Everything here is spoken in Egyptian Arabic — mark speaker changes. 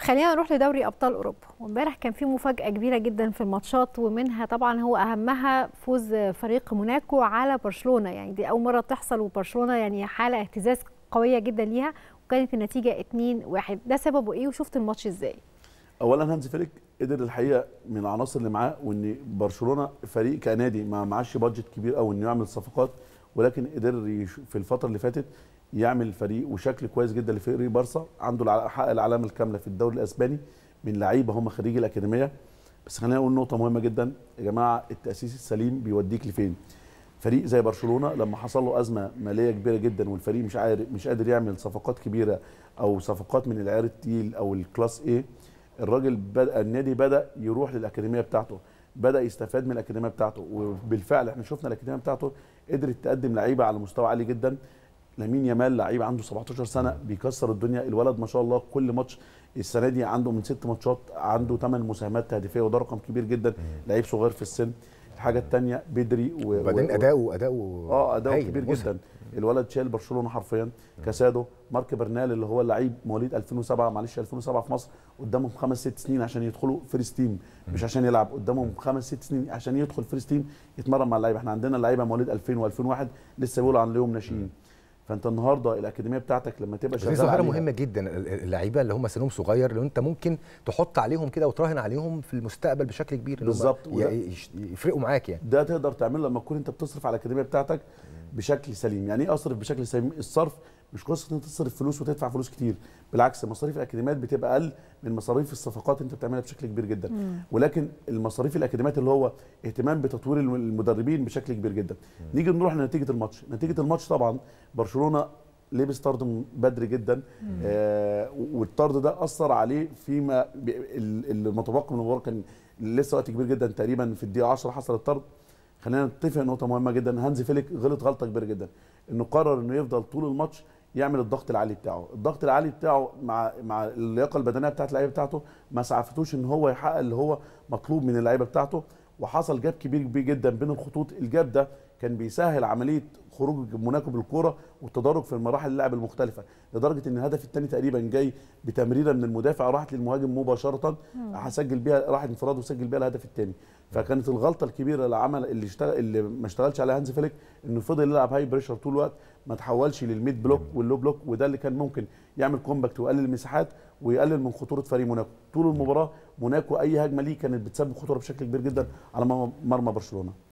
Speaker 1: خلينا نروح لدوري ابطال اوروبا وامبارح كان في مفاجاه كبيره جدا في الماتشات ومنها طبعا هو اهمها فوز فريق موناكو على برشلونه يعني دي اول مره تحصل وبرشلونه يعني حاله اهتزاز قويه جدا ليها وكانت النتيجه 2-1 ده سببه ايه وشفت الماتش ازاي
Speaker 2: اولا هانز فليك قدر الحقيقه من العناصر اللي معاه وان برشلونه فريق كنادي ما معاش بادجت كبير قوي انه يعمل صفقات ولكن قدر يش- في الفتره اللي فاتت يعمل فريق وشكل كويس جدا لفريق بارسا عنده الع- حقق العلامه الكامله في الدوري الاسباني من لعيبه هم خريجي الاكاديميه بس خلينا نقول نقطه مهمه جدا يا جماعه التاسيس السليم بيوديك لفين فريق زي برشلونه لما حصل له ازمه ماليه كبيره جدا والفريق مش عارف مش قادر يعمل صفقات كبيره او صفقات من العيار التقيل او الكلاس ايه الراجل بدا النادي بدا يروح للاكاديميه بتاعته بدا يستفاد من الاكاديميه بتاعته وبالفعل احنا شفنا الاكاديميه بتاعته قدرت تقدم لعيبه على مستوى عالي جدا لامين يامال لعيب عنده 17 سنه بيكسر الدنيا الولد ما شاء الله كل ماتش السنه دي عنده من ست ماتشات عنده 8 مساهمات هدفيه وده رقم كبير جدا لعيب صغير في السن الحاجه الثانيه بدري و...
Speaker 3: وبعدين
Speaker 2: و-
Speaker 3: اداؤه اداؤه
Speaker 2: اه اداؤه
Speaker 3: هايل،
Speaker 2: كبير
Speaker 3: مذهل.
Speaker 2: جدا الولد شايل برشلونه حرفيا كاسادو مارك برنال اللي هو اللعيب مواليد 2007 معلش 2007 في مصر قدامهم خمس ست سنين عشان يدخلوا فيرست تيم مش عشان يلعب قدامهم خمس ست سنين عشان يدخل فيرست تيم يتمرن مع اللعيبه احنا عندنا لعيبه مواليد 2000 و2001 لسه بيقولوا عن ليهم ناشئين فانت النهارده الاكاديميه بتاعتك لما تبقى
Speaker 3: دي
Speaker 2: شغال
Speaker 3: ظاهره
Speaker 2: عليها
Speaker 3: مهمه جدا ال- اللعيبه اللي هم سنهم صغير لو انت ممكن تحط عليهم كده وتراهن عليهم في المستقبل بشكل كبير إن هم
Speaker 2: بالظبط،
Speaker 3: ي-
Speaker 2: وده-
Speaker 3: يش- يفرقوا معاك يعني
Speaker 2: ده تقدر تعمله لما تكون انت بتصرف على الاكاديميه بتاعتك بشكل سليم يعني ايه اصرف بشكل سليم الصرف مش قصه ان انت تصرف فلوس وتدفع فلوس كتير بالعكس مصاريف الاكاديميات بتبقى اقل من مصاريف الصفقات انت بتعملها بشكل كبير جدا ولكن المصاريف الاكاديميات اللي هو اهتمام بتطوير الم- المدربين بشكل كبير جدا نيجي نروح لنتيجه الماتش نتيجه الماتش طبعا برشلونه لبس طرد من بدري جدا آه والطرد ده اثر عليه فيما ب- ال- المتبقي من المباراه كان لسه وقت كبير جدا تقريبا في الدقيقه 10 حصل الطرد خلينا نتفق نقطه مهمه جدا هانز فيليك غلط غلطه كبيره جدا انه قرر انه يفضل طول الماتش يعمل الضغط العالي بتاعه الضغط العالي بتاعه مع مع اللياقه البدنيه بتاعت اللعيبه بتاعته ما سعفتوش ان هو يحقق اللي هو مطلوب من اللعيبه بتاعته وحصل جاب كبير كبير جدا بين الخطوط الجاب ده كان بيسهل عمليه خروج موناكو بالكوره والتدرج في المراحل اللعب المختلفه لدرجه ان الهدف الثاني تقريبا جاي بتمريره من المدافع راحت للمهاجم مباشره هسجل بيها راح انفراد وسجل بيها الهدف الثاني فكانت الغلطه الكبيره اللي عمل اللي اشتغل اللي ما اشتغلش عليها هانز فيليك انه فضل يلعب هاي بريشر طول الوقت ما تحولش للميد بلوك واللو بلوك وده اللي كان ممكن يعمل كومباكت ويقلل المساحات ويقلل من خطوره فريق موناكو طول المباراه موناكو اي هجمه ليه كانت بتسبب خطوره بشكل كبير جدا على مرمى برشلونه